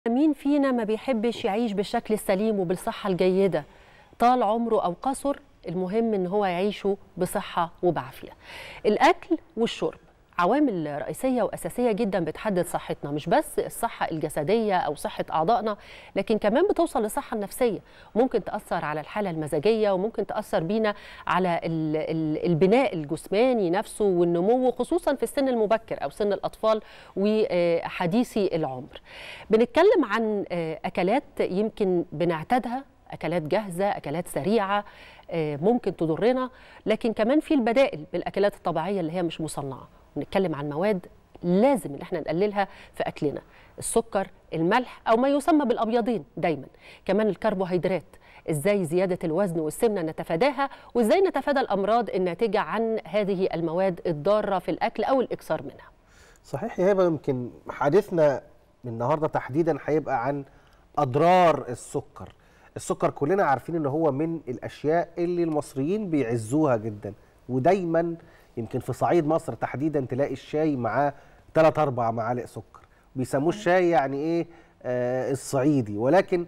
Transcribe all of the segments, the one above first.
مين فينا ما بيحبش يعيش بالشكل السليم وبالصحة الجيدة طال عمره أو قصر المهم إن هو يعيشه بصحة وبعافية الأكل والشرب عوامل رئيسية وأساسية جدا بتحدد صحتنا مش بس الصحة الجسدية أو صحة أعضائنا لكن كمان بتوصل للصحة النفسية ممكن تأثر على الحالة المزاجية وممكن تأثر بينا على ال- ال- البناء الجسماني نفسه والنمو خصوصا في السن المبكر أو سن الأطفال وحديثي العمر بنتكلم عن آه، أكلات يمكن بنعتادها أكلات جاهزة أكلات سريعة آه، ممكن تضرنا لكن كمان في البدائل بالأكلات الطبيعية اللي هي مش مصنعة ونتكلم عن مواد لازم ان احنا نقللها في اكلنا السكر الملح او ما يسمى بالابيضين دايما كمان الكربوهيدرات ازاي زياده الوزن والسمنه نتفاداها وازاي نتفادى الامراض الناتجه عن هذه المواد الضاره في الاكل او الاكثار منها صحيح يا هبه يمكن حديثنا النهارده تحديدا هيبقى عن اضرار السكر السكر كلنا عارفين ان هو من الاشياء اللي المصريين بيعزوها جدا ودايما يمكن في صعيد مصر تحديدا تلاقي الشاي معاه 3 4 معالق سكر بيسموه الشاي يعني ايه آه الصعيدي ولكن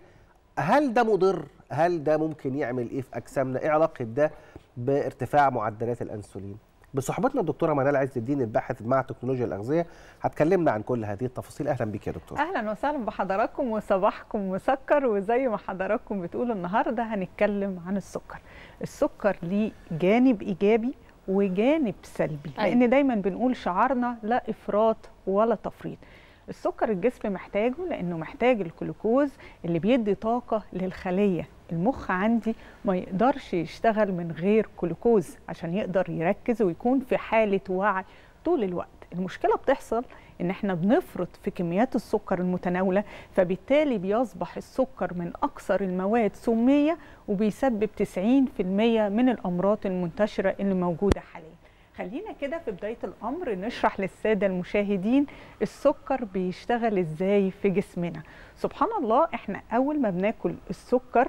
هل ده مضر هل ده ممكن يعمل ايه في اجسامنا ايه علاقه ده بارتفاع معدلات الانسولين بصحبتنا الدكتوره منال عز الدين الباحث مع تكنولوجيا الاغذيه هتكلمنا عن كل هذه التفاصيل اهلا بك يا دكتور اهلا وسهلا بحضراتكم وصباحكم مسكر وزي ما حضراتكم بتقولوا النهارده هنتكلم عن السكر السكر ليه جانب ايجابي وجانب سلبي أيوة. لان دايما بنقول شعارنا لا افراط ولا تفريط السكر الجسم محتاجه لانه محتاج الجلوكوز اللي بيدي طاقه للخليه المخ عندي ما يقدرش يشتغل من غير جلوكوز عشان يقدر يركز ويكون في حاله وعي طول الوقت المشكله بتحصل ان احنا بنفرط في كميات السكر المتناوله فبالتالي بيصبح السكر من اكثر المواد سميه وبيسبب 90% من الامراض المنتشره اللي موجوده حاليا خلينا كده في بدايه الامر نشرح للساده المشاهدين السكر بيشتغل ازاي في جسمنا سبحان الله احنا اول ما بناكل السكر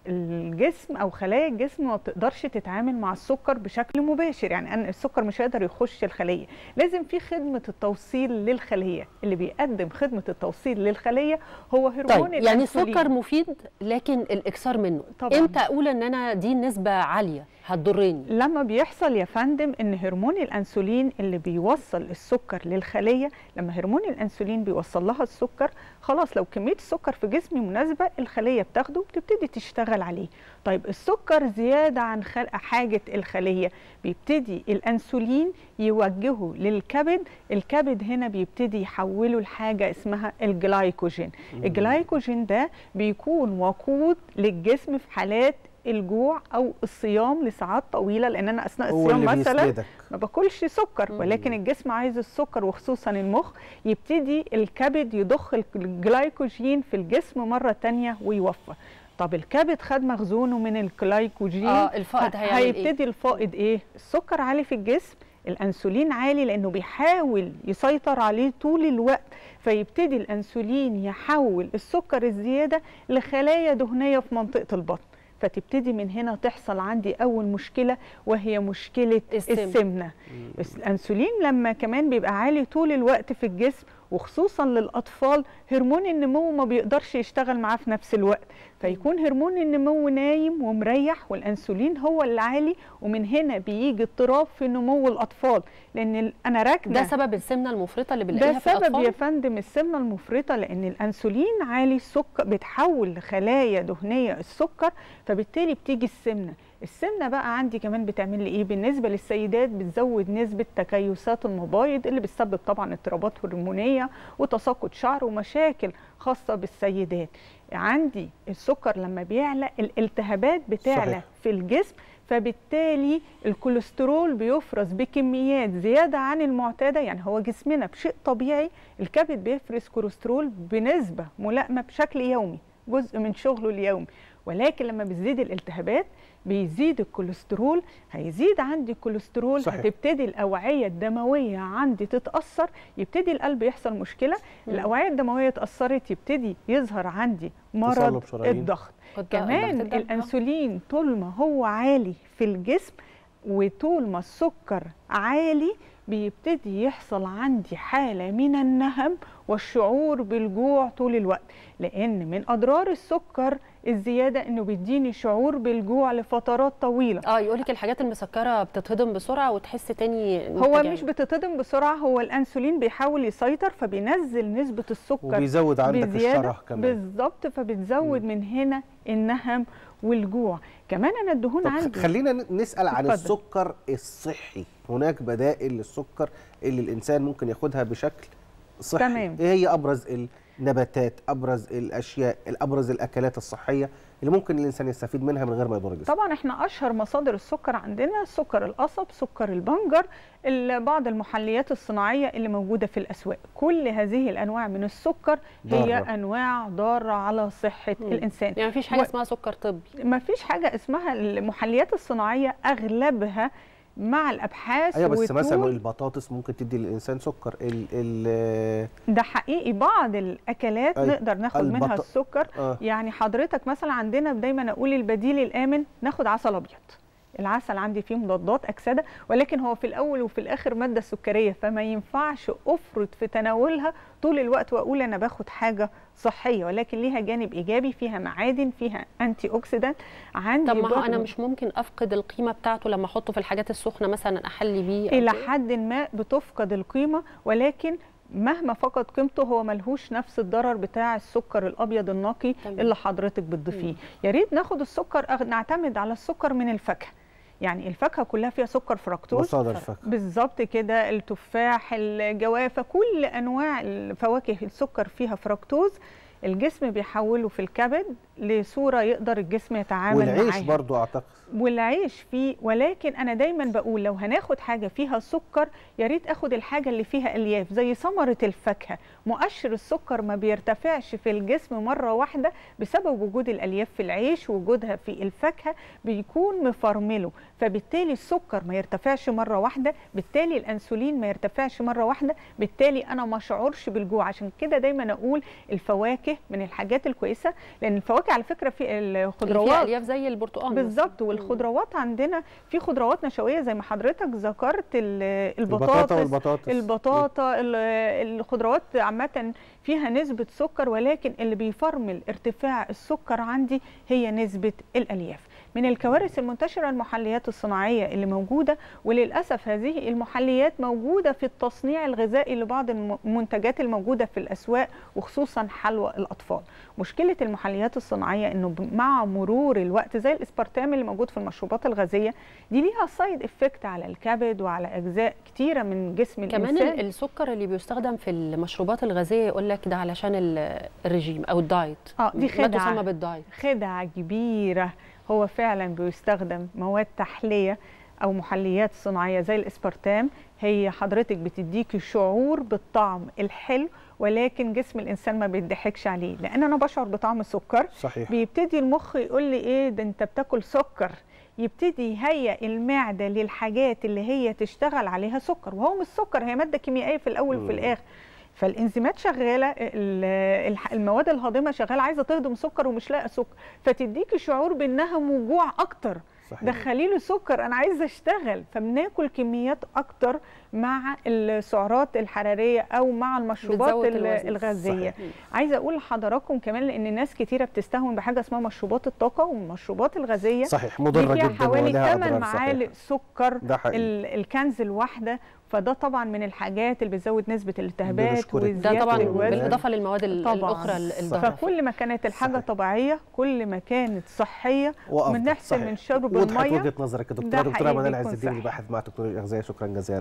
الجسم او خلايا الجسم ما بتقدرش تتعامل مع السكر بشكل مباشر يعني أن السكر مش هيقدر يخش الخليه لازم في خدمه التوصيل للخليه اللي بيقدم خدمه التوصيل للخليه هو هرمون طيب يعني الأنسولين. السكر مفيد لكن الاكثار منه طبعاً. امتى اقول ان انا دي نسبه عاليه هتضرني لما بيحصل يا فندم ان هرمون الانسولين اللي بيوصل السكر للخليه لما هرمون الانسولين بيوصل لها السكر خلاص لو كميه السكر في جسمي مناسبه الخليه بتاخده وبتبتدي تشتغل عليه طيب السكر زياده عن خلق حاجه الخليه بيبتدي الانسولين يوجهه للكبد الكبد هنا بيبتدي يحوله لحاجه اسمها الجلايكوجين الجلايكوجين ده بيكون وقود للجسم في حالات الجوع او الصيام لساعات طويله لان انا اثناء هو الصيام اللي مثلا بيسندك ما باكلش سكر مم. ولكن الجسم عايز السكر وخصوصا المخ يبتدي الكبد يضخ الجلايكوجين في الجسم مرة تانية ويوفر طب الكبد خد مخزونه من الجلايكوجين اه الفائض هيعمل ايه هيبتدي الفائض ايه السكر عالي في الجسم الانسولين عالي لانه بيحاول يسيطر عليه طول الوقت فيبتدي الانسولين يحول السكر الزياده لخلايا دهنيه في منطقه البطن فتبتدي من هنا تحصل عندي اول مشكله وهي مشكله السمنة. السمنه بس الانسولين لما كمان بيبقى عالي طول الوقت في الجسم وخصوصا للاطفال هرمون النمو ما بيقدرش يشتغل معاه في نفس الوقت فيكون هرمون النمو نايم ومريح والانسولين هو اللي عالي ومن هنا بيجي اضطراب في نمو الاطفال لان ال- انا راكنه ده سبب السمنه المفرطه اللي بنلاقيها ده في سبب الاطفال يا فندم السمنه المفرطه لان الانسولين عالي السكر بتحول لخلايا دهنيه السكر فبالتالي بتيجي السمنه السمنه بقى عندي كمان بتعمل لي ايه بالنسبه للسيدات بتزود نسبه تكيسات المبايض اللي بتسبب طبعا اضطرابات هرمونيه وتساقط شعر ومشاكل خاصه بالسيدات عندي السكر لما بيعلى الالتهابات بتعلى صحيح. في الجسم فبالتالي الكوليسترول بيفرز بكميات زياده عن المعتاده يعني هو جسمنا بشيء طبيعي الكبد بيفرز كوليسترول بنسبه ملائمه بشكل يومي جزء من شغله اليومي ولكن لما بتزيد الالتهابات بيزيد الكوليسترول هيزيد عندي الكوليسترول صحيح. هتبتدي الاوعيه الدمويه عندي تتاثر يبتدي القلب يحصل مشكله مم. الاوعيه الدمويه اتاثرت يبتدي يظهر عندي مرض تصلب شرايين. الضغط والضغط- كمان ضغط الدم. آه. الانسولين طول ما هو عالي في الجسم وطول ما السكر عالي بيبتدي يحصل عندي حالة من النهم والشعور بالجوع طول الوقت لأن من أضرار السكر الزيادة إنه بيديني شعور بالجوع لفترات طويلة اه يقولك الحاجات المسكره بتتهضم بسرعه وتحس تاني إن هو أنت مش جعان. بتتهضم بسرعة هو الأنسولين بيحاول يسيطر فبينزل نسبة السكر وبيزود عندك بزيادة الشره كمان بالظبط فبتزود من هنا النهم والجوع كمان أنا الدهون طب عندي خلينا ن- نسال عن اتفضل. السكر الصحي هناك بدائل للسكر اللي الانسان ممكن ياخدها بشكل صحي تمام. ايه هي ابرز النباتات ابرز الاشياء ابرز الاكلات الصحيه اللي ممكن الانسان يستفيد منها من غير ما يضر جسمه طبعا احنا اشهر مصادر السكر عندنا سكر القصب سكر البنجر ال- بعض المحليات الصناعيه اللي موجوده في الاسواق كل هذه الانواع من السكر هي ضارة. انواع ضاره على صحه مم. الانسان يعني مفيش حاجه و- اسمها سكر طبي ما فيش حاجه اسمها المحليات الصناعيه اغلبها مع الابحاث ايوه بس مثلا وطول- البطاطس ممكن تدي للانسان سكر ال ال ده حقيقي بعض الاكلات أي. نقدر ناخد منها البط- السكر آه. يعني حضرتك مثلا عندنا دايما اقول البديل الامن ناخد عسل ابيض العسل عندي فيه مضادات اكسده ولكن هو في الاول وفي الاخر ماده سكريه فما ينفعش افرط في تناولها طول الوقت واقول انا باخد حاجه صحيه ولكن ليها جانب ايجابي فيها معادن فيها انتي اوكسيدانت عندي طب ما هو انا برضه مش ممكن افقد القيمه بتاعته لما احطه في الحاجات السخنه مثلا احلي بيه أو الى كده؟ حد ما بتفقد القيمه ولكن مهما فقد قيمته هو ملهوش نفس الضرر بتاع السكر الابيض النقي تمام. اللي حضرتك بتضيفيه يا ريت ناخد السكر أغ- نعتمد على السكر من الفاكهه يعني الفاكهه كلها فيها سكر فركتوز مصادر الفاكهه بالظبط كده التفاح الجوافه كل انواع الفواكه السكر فيها فركتوز الجسم بيحوله في الكبد لصوره يقدر الجسم يتعامل والعيش معاها برضو اعتقد والعيش فيه ولكن انا دايما بقول لو هناخد حاجه فيها سكر يا ريت اخد الحاجه اللي فيها الياف زي ثمره الفاكهه مؤشر السكر ما بيرتفعش في الجسم مره واحده بسبب وجود الالياف في العيش وجودها في الفاكهه بيكون مفرمله فبالتالي السكر ما يرتفعش مره واحده بالتالي الانسولين ما يرتفعش مره واحده بالتالي انا ما اشعرش بالجوع عشان كده دايما اقول الفواكه من الحاجات الكويسه لان الفواكه على فكره في اللي الخضروات فيها الياف زي البرتقال مثلاً. بالظبط والخضروات عندنا في خضروات نشويه زي ما حضرتك ذكرت ال- البطاطا البطاطس والبطاطس البطاطا ال- الخضروات عامه فيها نسبه سكر ولكن اللي بيفرمل ارتفاع السكر عندي هي نسبه الالياف من الكوارث المنتشره المحليات الصناعيه اللي موجوده وللاسف هذه المحليات موجوده في التصنيع الغذائي لبعض الم- المنتجات الموجوده في الاسواق وخصوصا حلوى الاطفال مشكله المحليات الصناعيه انه ب- مع مرور الوقت زي الاسبرتام اللي موجود في المشروبات الغازيه دي ليها سايد افكت على الكبد وعلى اجزاء كتيره من جسم كمان الانسان ال- السكر اللي بيستخدم في المشروبات الغازيه يقول لك ده علشان ال- الرجيم او الدايت اه دي ما خدعه تسمى بالدايت خدعة كبيرة هو فعلا بيستخدم مواد تحلية أو محليات صناعية زي الإسبرتام هي حضرتك بتديكي شعور بالطعم الحلو ولكن جسم الإنسان ما بيضحكش عليه لأن أنا بشعر بطعم السكر صحيح بيبتدي المخ يقول لي إيه ده أنت بتاكل سكر يبتدي يهيئ المعدة للحاجات اللي هي تشتغل عليها سكر وهو مش سكر هي مادة كيميائية في الأول وفي مم. الآخر فالانزيمات شغاله ال- الح- المواد الهاضمه شغاله عايزه تهضم سكر ومش لاقيه سكر فتديكي شعور بالنهم وجوع اكتر صحيح دخلي له سكر انا عايزه اشتغل فبناكل كميات اكتر مع السعرات الحراريه او مع المشروبات بتزود ال- الوزن. الغازيه صحيح. عايزه اقول لحضراتكم كمان لان ناس كتيره بتستهون بحاجه اسمها مشروبات الطاقه والمشروبات الغازيه صحيح دي مضره فيها جدا حوالي ولها 8 اضرار معالق صحيح سكر ده حقيقي ال- الكنز الواحده فده طبعا من الحاجات اللي بتزود نسبه الالتهابات بنشكرك. وزياده ده طبعا الوزن بالاضافه للمواد ال- طبعاً. الاخرى ال- صحيح. الضاره فكل ما كانت الحاجه صحيح. طبيعيه كل ما كانت صحيه وافضل بنحسن صحيح. من شرب وضحت الميه وجهه نظرك يا ده دكتوره دكتوره حقيقي منال بيكون عز الدين صحي. الباحث مع دكتور الاغذيه شكرا جزيلا